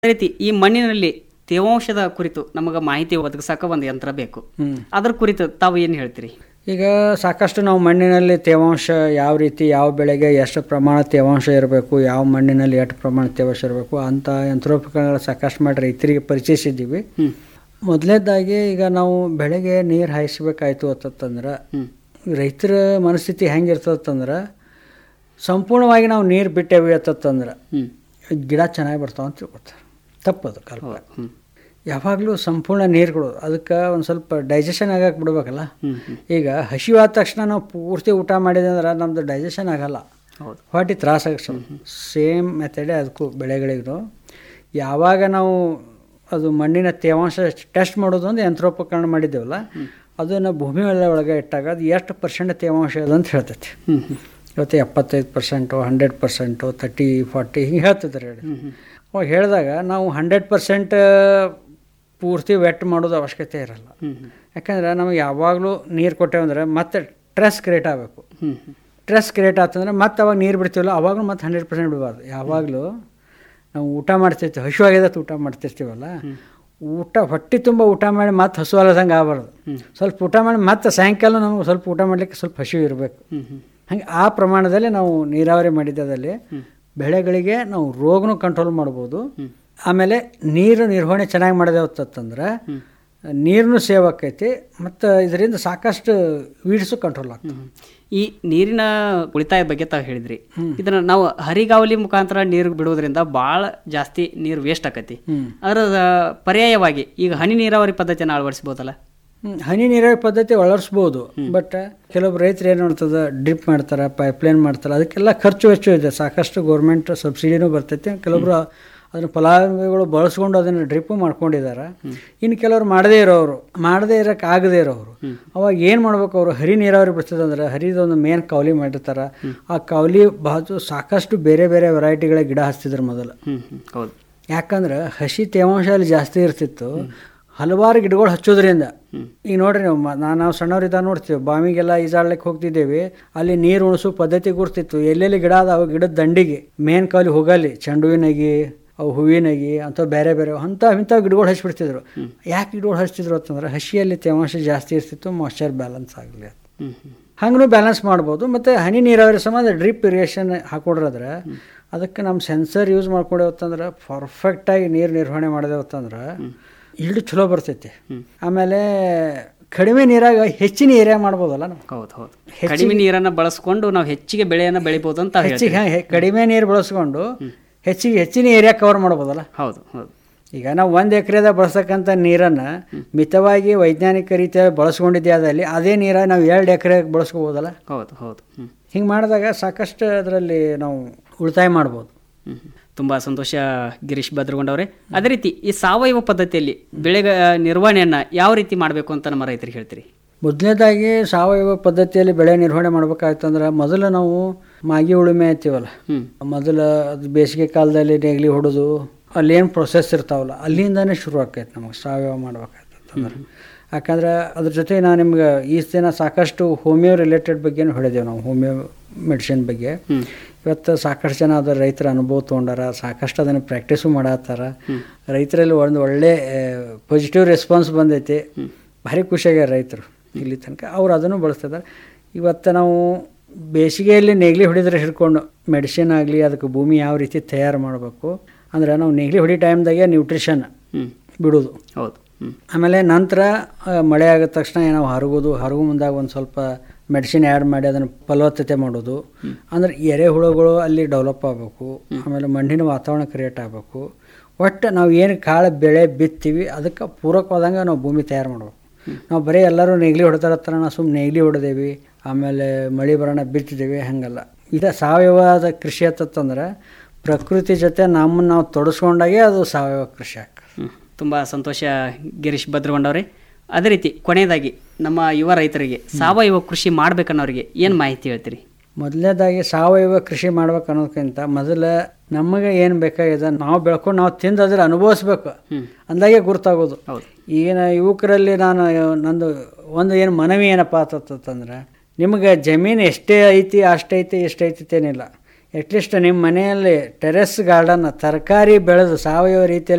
ಅದೇ ರೀತಿ ಈ ಮಣ್ಣಿನಲ್ಲಿ ತೇವಾಂಶದ ಕುರಿತು ನಮಗೆ ಮಾಹಿತಿ ಒದಗಿಸಾಕ ಒಂದು ಯಂತ್ರ ಬೇಕು ಅದ್ರ ಕುರಿತು ತಾವು ಏನು ಹೇಳ್ತೀರಿ ಈಗ ಸಾಕಷ್ಟು ನಾವು ಮಣ್ಣಿನಲ್ಲಿ ತೇವಾಂಶ ಯಾವ ರೀತಿ ಯಾವ ಬೆಳೆಗೆ ಎಷ್ಟು ಪ್ರಮಾಣ ತೇವಾಂಶ ಇರಬೇಕು ಯಾವ ಮಣ್ಣಿನಲ್ಲಿ ಎಷ್ಟು ಪ್ರಮಾಣ ತೇವಾಂಶ ಇರಬೇಕು ಅಂಥ ಯಂತ್ರೋಪಕರಣಗಳು ಸಾಕಷ್ಟು ಮಾಡಿ ರೈತರಿಗೆ ಪರಿಚಯಿಸಿದ್ದೀವಿ ಹ್ಮ್ ಮೊದಲನೇದಾಗಿ ಈಗ ನಾವು ಬೆಳೆಗೆ ನೀರು ಹಾಯಿಸ್ಬೇಕಾಯ್ತು ಅಂತಂದ್ರೆ ಹ್ಮ್ ರೈತರ ಮನಸ್ಥಿತಿ ಹೆಂಗಿರ್ತದಂದ್ರೆ ಸಂಪೂರ್ಣವಾಗಿ ನಾವು ನೀರು ಬಿಟ್ಟೇವಿ ಅಂತಂದ್ರೆ ಹ್ಮ್ ಗಿಡ ಚೆನ್ನಾಗಿ ಬರ್ತಾವ ಅಂತ ತಿಳ್ಕೊತಾರೆ ತಪ್ಪದು ಕಲ್ಪ ಹ್ಮ್ ಯಾವಾಗಲೂ ಸಂಪೂರ್ಣ ನೀರುಗಳು ಅದಕ್ಕೆ ಒಂದು ಸ್ವಲ್ಪ ಡೈಜೆಷನ್ ಆಗಕ್ಕೆ ಬಿಡ್ಬೇಕಲ್ಲ ಹ್ಮ್ ಹ್ಮ್ ಈಗ ಹಸಿವಾದ ತಕ್ಷಣ ನಾವು ಪೂರ್ತಿ ಊಟ ಮಾಡಿದೆ ಅಂದ್ರೆ ನಮ್ಮದು ಡೈಜೆಷನ್ ಆಗಲ್ಲ ಹೌದು ಹೊಟ್ಟೆ ತ್ರಾಸ ಸೇಮ್ ಮೆಥಡೇ ಅದಕ್ಕೂ ಬೆಳೆಗಳಿಗೂ ಯಾವಾಗ ನಾವು ಅದು ಮಣ್ಣಿನ ತೇವಾಂಶ ಟೆಸ್ಟ್ ಮಾಡೋದು ಒಂದು ಯಂತ್ರೋಪಕರಣ ಮಾಡಿದ್ದೇವಲ್ಲ ಅದನ್ನು ಭೂಮಿ ಒಳ- ಒಳಗೆ ಇಟ್ಟಾಗ ಅದು ಎಷ್ಟು ಪರ್ಸೆಂಟ್ ತೇವಾಂಶ ಇದೆ ಅಂತ ಹೇಳ್ತೈತಿ ಹ್ಮ್ ಹ್ಮ್ ಇವತ್ತು ಎಪ್ಪತ್ತೈದು percent hundred percent thirty forty ಹಿಂಗೆ ಹೇಳ್ತಿದ್ದಾರೆ ಹೇಳಿ ಹ್ಮ್ ಹ್ಮ್ ಅವಾಗ ಹೇಳಿದಾಗ ನಾವು ಹಂಡ್ರೆಡ್ ಪರ್ಸೆಂಟ್ ಪೂರ್ತಿ ವೆಟ್ ಮಾಡೋದು ಅವಶ್ಯಕತೆ ಇರಲ್ಲ ಹ್ಮ್ ಹ್ಮ್ ಯಾಕಂದ್ರೆ ನಮಗೆ ಯಾವಾಗಲೂ ನೀರು ಕೊಟ್ಟೇವಂದ್ರೆ ಮತ್ತೆ ಸ್ಟ್ರೆಸ್ ಕ್ರಿಯೇಟ್ ಆಗಬೇಕು ಹ್ಮ್ ಹ್ಮ್ ಸ್ಟ್ರೆಸ್ ಕ್ರಿಯೇಟ್ ಆತಂದ್ರೆ ಮತ್ತೆ ಅವಾಗ ನೀರು ಬಿಡ್ತೀವಲ್ಲ ಅವಾಗಲೂ ಮತ್ತೆ ಹಂಡ್ರೆಡ್ ಪರ್ಸೆಂಟ್ ಬಿಡಬಾರ್ದು ಯಾವಾಗಲೂ ನಾವು ಊಟ ಮಾಡ್ತಿರ್ತೀವಿ ಹಸಿವಾಗಿದೆ ಊಟ ಮಾಡ್ತಿರ್ತೀವಲ್ಲ ಊಟ ಹೊಟ್ಟೆ ತುಂಬ ಊಟ ಮಾಡಿ ಮತ್ತೆ ಹಸು ಅಲ್ಲದಂಗೆ ಆಗಬಾರ್ದು ಸ್ವಲ್ಪ ಊಟ ಮಾಡಿ ಮತ್ತೆ ಸಾಯಂಕಾಲ ನಮಗೆ ಸ್ವಲ್ಪ ಊಟ ಮಾಡಲಿಕ್ಕೆ ಸ್ವಲ್ಪ ಹಸಿವು ಇರಬೇಕು ಹ್ಮ್ ಹ್ಮ್ ಹಂಗೆ ಆ ಪ್ರಮಾಣದಲ್ಲಿ ನಾವು ನೀರಾವರಿ ಮಾಡಿದ್ದದಲ್ಲಿ ಬೆಳೆಗಳಿಗೆ ನಾವು ರೋಗನೂ ಕಂಟ್ರೋಲ್ ಮಾಡ್ಬೋದು ಆಮೇಲೆ ನೀರು ನಿರ್ವಹಣೆ ಚೆನ್ನಾಗಿ ಮಾಡಿದೆ ಅಂತಂದ್ರೆ ನೀರನ್ನು ಸೇವ್ ಆಕೈತಿ ಮತ್ತು ಇದರಿಂದ ಸಾಕಷ್ಟು ವೀಡ್ಸು ಕಂಟ್ರೋಲ್ ಆಗ್ತದೆ ಹ್ಮ್. ಈ ನೀರಿನ ಉಳಿತಾಯ ಬಗ್ಗೆ ತಾವು ಹೇಳಿದ್ರಿ ಇದನ್ನ ನಾವು ಹರಿಗಾವಲಿ ಮುಖಾಂತರ ನೀರು ಬಿಡುವುದರಿಂದ ಭಾಳ ಜಾಸ್ತಿ ನೀರು ವೇಸ್ಟ್ ಆಕತಿ ಹ್ಮ್. ಅದರ ಪರ್ಯಾಯವಾಗಿ ಈಗ ಹನಿ ನೀರಾವರಿ ಪದ್ಧತಿಯನ್ನು ಅಳವಡಿಸ್ಬೋದಲ್ಲ ಹ್ಮ್, ಹನಿ ನೀರಾವರಿ ಪದ್ಧತಿ ಅಳವಡಿಸ್ಬೋದು ಬಟ್ ಕೆಲವೊಬ್ರು ರೈತರು ಏನು ಮಾಡ್ತದೆ ಡ್ರಿಪ್ ಮಾಡ್ತಾರೆ ಪೈಪ್ಲೈನ್ ಮಾಡ್ತಾರೆ ಅದಕ್ಕೆಲ್ಲ ಖರ್ಚು ವೆಚ್ಚ ಇದೆ ಸಾಕಷ್ಟು ಗೌರ್ಮೆಂಟ್ ಸಬ್ಸಿಡಿನೂ ಬರ್ತೈತಿ ಕೆಲವೊಬ್ರು ಅದನ್ನು ಫಲಾನುಭವಿಗಳು ಬಳಸ್ಕೊಂಡು ಅದನ್ನು ಡ್ರಿಪ್ಪು ಮಾಡ್ಕೊಂಡಿದ್ದಾರೆ ಇನ್ನು ಕೆಲವರು ಮಾಡದೇ ಇರೋರು ಮಾಡದೇ ಇರೋಕೆ ಆಗದೇ ಇರೋರು ಅವಾಗ ಏನು ಮಾಡ್ಬೇಕು ಅವರು ಹರಿ ನೀರಾವರಿ ಬಿಡ್ತದಂದ್ರೆ ಹರಿದೊಂದು ಮೇನ್ ಕವಲಿ ಮಾಡಿರ್ತಾರೆ ಆ ಕವಲಿ ಬಾಜು ಸಾಕಷ್ಟು ಬೇರೆ ಬೇರೆ ವೆರೈಟಿಗಳ ಗಿಡ ಹಚ್ತಿದ್ರು ಮೊದಲು ಹ್ಮ್ ಹ್ಮ್ ಹೌದು ಯಾಕಂದ್ರೆ ಹಸಿ ತೇವಾಂಶ ಅಲ್ಲಿ ಜಾಸ್ತಿ ಇರ್ತಿತ್ತು ಹಲವಾರು ಗಿಡಗಳು ಹಚ್ಚೋದ್ರಿಂದ ಈಗ ನೋಡ್ರಿ ನೀವು ಮ- ನಾ- ನಾವು ಸಣ್ಣವರಿದ್ದಾಗ ನೋಡ್ತೀವಿ ಬಾವಿಗೆಲ್ಲ ಈಜಾಡ್ಲಿಕ್ಕೆ ಹೋಗ್ತಿದ್ದೇವೆ ಅಲ್ಲಿ ನೀರು ಉಣಿಸೋ ಪದ್ಧತಿ ಗುರ್ತಿತ್ತು ಎಲ್ಲೆಲ್ಲಿ ಗಿಡ ಅದಾವ ಗಿಡದ ದಂಡಿಗೆ ಮೇನ್ ಕಾಲಿ ಹೋಗಲ್ಲಿ ಚೆಂಡುವಿನಾಗಿ ಅವು ಹೂವಿನಾಗಿ ಅಂಥವು ಬೇರೆ ಬೇರೆ ಅಂಥ ಇಂಥವು ಗಿಡಗಳು ಹಚ್ಬಿಡ್ತಿದ್ರು ಯಾಕೆ ಗಿಡಗಳು ಹಚ್ತಿದ್ರು ಅಂತಂದ್ರೆ ಹಸಿಯಲ್ಲಿ ತೇವಾಂಶ ಜಾಸ್ತಿ ಇರ್ತಿತ್ತು ಮಾಯ್ಶ್ಚರ್ ಬ್ಯಾಲೆನ್ಸ್ ಆಗಲಿ ಅಂತ ಹ್ಮ್ ಹ್ಮ್ ಹಂಗೂ ಬ್ಯಾಲೆನ್ಸ್ ಮಾಡ್ಬೋದು ಮತ್ತು ಹನಿ ನೀರಾವರಿ ಸಂಬಂಧ ಡ್ರಿಪ್ ಇರಿಗೇಷನ್ ಹಾಕೊಡ್ರಾದ್ರೆ ಅದಕ್ಕೆ ನಮ್ಮ ಸೆನ್ಸರ್ ಯೂಸ್ ಮಾಡ್ಕೊಂಡೇವತ್ತಂದ್ರೆ ಪರ್ಫೆಕ್ಟಾಗಿ ನೀರು ನಿರ್ವಹಣೆ ಮಾಡಿದೆವತ್ತಂದ್ರೆ ಇಲ್ಡು ಚಲೋ ಬರ್ತೈತಿ ಆಮೇಲೆ ಕಡಿಮೆ ನೀರಾಗ ಹೆಚ್ಚಿನ ಏರಿಯಾ ಮಾಡ್ಬೋದಲ್ಲ ನಾವು ಹೌದು ಹೌದು ಕಡಿಮೆ ನೀರನ್ನ ಬಳಸ್ಕೊಂಡು ನಾವು ಹೆಚ್ಚಿಗೆ ಬೆಳೆಯನ್ನ ಬೆಳಿಬೋದು ಅಂತ ತಾವು ಹೆಚ್ಚಿಗೆ ಹೇಳ್ತೀರಿ. ಹಾ, ಹೆ- ಕಡಿಮೆ ನೀರು ಬಳಸ್ಕೊಂಡು ಹೆಚ್ಚಿಗೆ ಹೆಚ್ಚಿನ ಏರಿಯಾ ಕವರ್ ಮಾಡ್ಬೋದಲ್ಲ ಹೌದು ಹೌದು ಈಗ ನಾವು ಒಂದು ಎಕರೆದಾಗ ಬಳಸಕ್ಕಂಥ ನೀರನ್ನು ಮಿತವಾಗಿ ವೈಜ್ಞಾನಿಕ ರೀತಿಯಾಗಿ ಬಳಸ್ಕೊಂಡಿದ್ದೆ ಅದಲ್ಲಿ ಅದೇ ನೀರ ನಾವು ಎರಡು ಎಕರೆ ಬಳಸ್ಕೋಬೋದಲ್ಲ ಹೌದು ಹೌದು ಹ್ಮ್ ಹಿಂಗೆ ಮಾಡಿದಾಗ ಸಾಕಷ್ಟು ಅದರಲ್ಲಿ ನಾವು ಉಳಿತಾಯ ಮಾಡ್ಬೋದು ಹ್ಮ್ ಹ್ಮ್. ತುಂಬಾ ಸಂತೋಷ ಗಿರೀಶ್ ಭದ್ರಗೊಂಡವ್ರೆ ಅದೇ ರೀತಿ ಈ ಸಾವಯವ ಪದ್ಧತಿಯಲ್ಲಿ ಬೆಳೆಗ ನಿರ್ವಹಣೆಯನ್ನ ಯಾವ ರೀತಿ ಮಾಡಬೇಕು ಅಂತ ನಮ್ಮ ರೈತರಿಗೆ ಹೇಳ್ತೀರಿ ಮೊದಲನೇದಾಗಿ ಸಾವಯವ ಪದ್ಧತಿಯಲ್ಲಿ ಬೆಳೆ ನಿರ್ವಹಣೆ ಮಾಡ್ಬೇಕಾಯ್ತಂದ್ರೆ ಮೊದಲು ನಾವು ಮಾಗಿ ಉಳುಮೆ ಅಂತೀವಲ್ಲ ಹ್ಮ್ ಮೊದಲು ಅದು ಬೇಸಿಗೆ ಕಾಲದಲ್ಲಿ ನೆಗಲಿ ಹೊಡೆದು ಅಲ್ಲೇನು ಪ್ರೊಸೆಸ್ ಇರ್ತಾವಲ್ಲ ಅಲ್ಲಿಂದಾನೇ ಶುರು ಆಕೈತೆ ನಮಗೆ ಸಾವಯವ ಮಾಡ್ಬೇಕಾಯ್ತಂದ್ರೆ ಯಾಕಂದ್ರೆ ಅದ್ರ ಜೊತೆ ನಾನು ನಿಮ್ಗೆ ಈ ದಿನ ಸಾಕಷ್ಟು ಹೋಮಿಯೋ ರಿಲೇಟೆಡ್ ಬಗ್ಗೆನೂ ಹೇಳಿದೆವು ನಾವು ಹೋಮಿಯೋ ಮೆಡಿಸಿನ್ ಬಗ್ಗೆ ಹ್ಮ್ ಇವತ್ತು ಸಾಕಷ್ಟು ಜನ ಅದರ ರೈತರ ಅನುಭವ ತೊಗೊಂಡಾರ ಸಾಕಷ್ಟು ಅದನ್ನು ಪ್ರಾಕ್ಟೀಸು ಮಾಡತ್ತಾರ ರೈತರಲ್ಲಿ ಒಂದು ಒಳ್ಳೆ ಪಾಸಿಟಿವ್ ರೆಸ್ಪಾನ್ಸ್ ಬಂದೈತಿ ಭಾರಿ ಖುಷಿಯಾಗ್ಯಾರ ರೈತರು ಇಲ್ಲಿ ತನಕ ಅವ್ರು ಅದನ್ನು ಬಳಸ್ತಿದ್ದಾರೆ ಇವತ್ತು ನಾವು ಬೇಸಿಗೆಯಲ್ಲಿ ನೆಗಲಿ ಹೊಡಿದ್ರೆ ಹಿಡ್ಕೊಂಡು ಮೆಡಿಸಿನ್ ಆಗಲಿ ಅದಕ್ಕೆ ಭೂಮಿ ಯಾವ ರೀತಿ ತಯಾರು ಮಾಡಬೇಕು ಅಂದ್ರೆ ನಾವು ನೆಗಲಿ ಹೊಡಿ ಟೈಮ್ದಾಗೆ ನ್ಯೂಟ್ರಿಷನ್ ಹ್ಮ್ ಬಿಡೋದು ಹೌದು ಹ್ಮ್ ಆಮೇಲೆ ನಂತರ ಆ, ಮಳೆ ಆಗಿದ ತಕ್ಷಣ ನಾವು ಹರಗೋದು ಹರಗು ಮುಂದಾಗ ಒಂದು ಸ್ವಲ್ಪ ಮೆಡಿಸಿನ್ ಆ್ಯಡ್ ಮಾಡಿ ಅದನ್ನು ಫಲವತ್ತತೆ ಮಾಡೋದು ಅಂದ್ರೆ ಎರೆಹುಳುಗಳು ಅಲ್ಲಿ ಡೆವಲಪ್ ಆಗಬೇಕು ಆಮೇಲೆ ಮಣ್ಣಿನ ವಾತಾವರಣ ಕ್ರಿಯೇಟ್ ಆಗಬೇಕು ಒಟ್ಟು ನಾವು ಏನು ಕಾಳು ಬೆಳೆ ಬಿತ್ತೀವಿ ಅದಕ್ಕೆ ಪೂರಕವಾದಂಗೆ ನಾವು ಭೂಮಿ ತಯಾರು ಮಾಡಬೇಕು ನಾವು ಬರೀ ಎಲ್ಲರೂ ನೆಗಲಿ ಹೊಡೆತಾರತ್ತಾರ ನಾವು ಸುಮ್ಮನೆ ನೆಗಲಿ ಹೊಡೆದೇವಿ ಆಮೇಲೆ ಮಳೆ ಬರೋಣ ಬಿತ್ತಿದ್ದೇವೆ ಹಾಗಲ್ಲ ಇದು ಸಾವಯವದ ಕೃಷಿ ಅಂತಂದ್ರೆ ಪ್ರಕೃತಿ ಜೊತೆ ನಮ್ಮನ್ನು ನಾವು ತೊಡಸ್ಕೊಂಡಾಗೆ ಅದು ಸಾವಯವ ಕೃಷಿ ಆಗ್ತದೆ ಹ್ಮ್. ತುಂಬಾ ಸಂತೋಷ ಗಿರೀಶ್ ಭದ್ರಗೊಂಡವ್ರೆ ಅದೇ ರೀತಿ ಕೊನೆಯದಾಗಿ ನಮ್ಮ ಯುವ ರೈತರಿಗೆ ಸಾವಯವ ಕೃಷಿ ಮಾಡ್ಬೇಕನ್ನೋರಿಗೆ ಏನು ಮಾಹಿತಿ ಹೇಳ್ತೀರಿ ಮೊದಲನೇದಾಗಿ ಸಾವಯವ ಕೃಷಿ ಮಾಡ್ಬೇಕು ಅನ್ನೋದಕ್ಕಿಂತ ಮೊದಲು ನಮಗೆ ಏನು ಬೇಕಾಗಿದೆ ನಾವು ಬೆಳ್ಕೊಂಡು ನಾವು ತಿಂದು ಅದ್ರ ಅನುಭವಿಸ್ಬೇಕು ಹ್ಮ್. ಅಂದಾಗೆ ಗುರ್ತಾಗೋದು ಹೌದು ಈಗಿನ ಯುವಕರಲ್ಲಿ ನಾನು ನಂದು ಒಂದು ಏನು ಮನವಿ ಏನಪ್ಪ ಅಂತಂದ್ರೆ ನಿಮಗೆ ಜಮೀನು ಎಷ್ಟೇ ಐತಿ ಅಷ್ಟೈತಿ ಎಷ್ಟೈತಿ ಏನಿಲ್ಲ ಅಟ್ಲೀಸ್ಟ್ ನಿಮ್ಮ ಮನೆಯಲ್ಲಿ ಟೆರೆಸ್ ಗಾರ್ಡನ್ ತರಕಾರಿ ಬೆಳೆದು ಸಾವಯವ ರೀತಿಯಲ್ಲಿ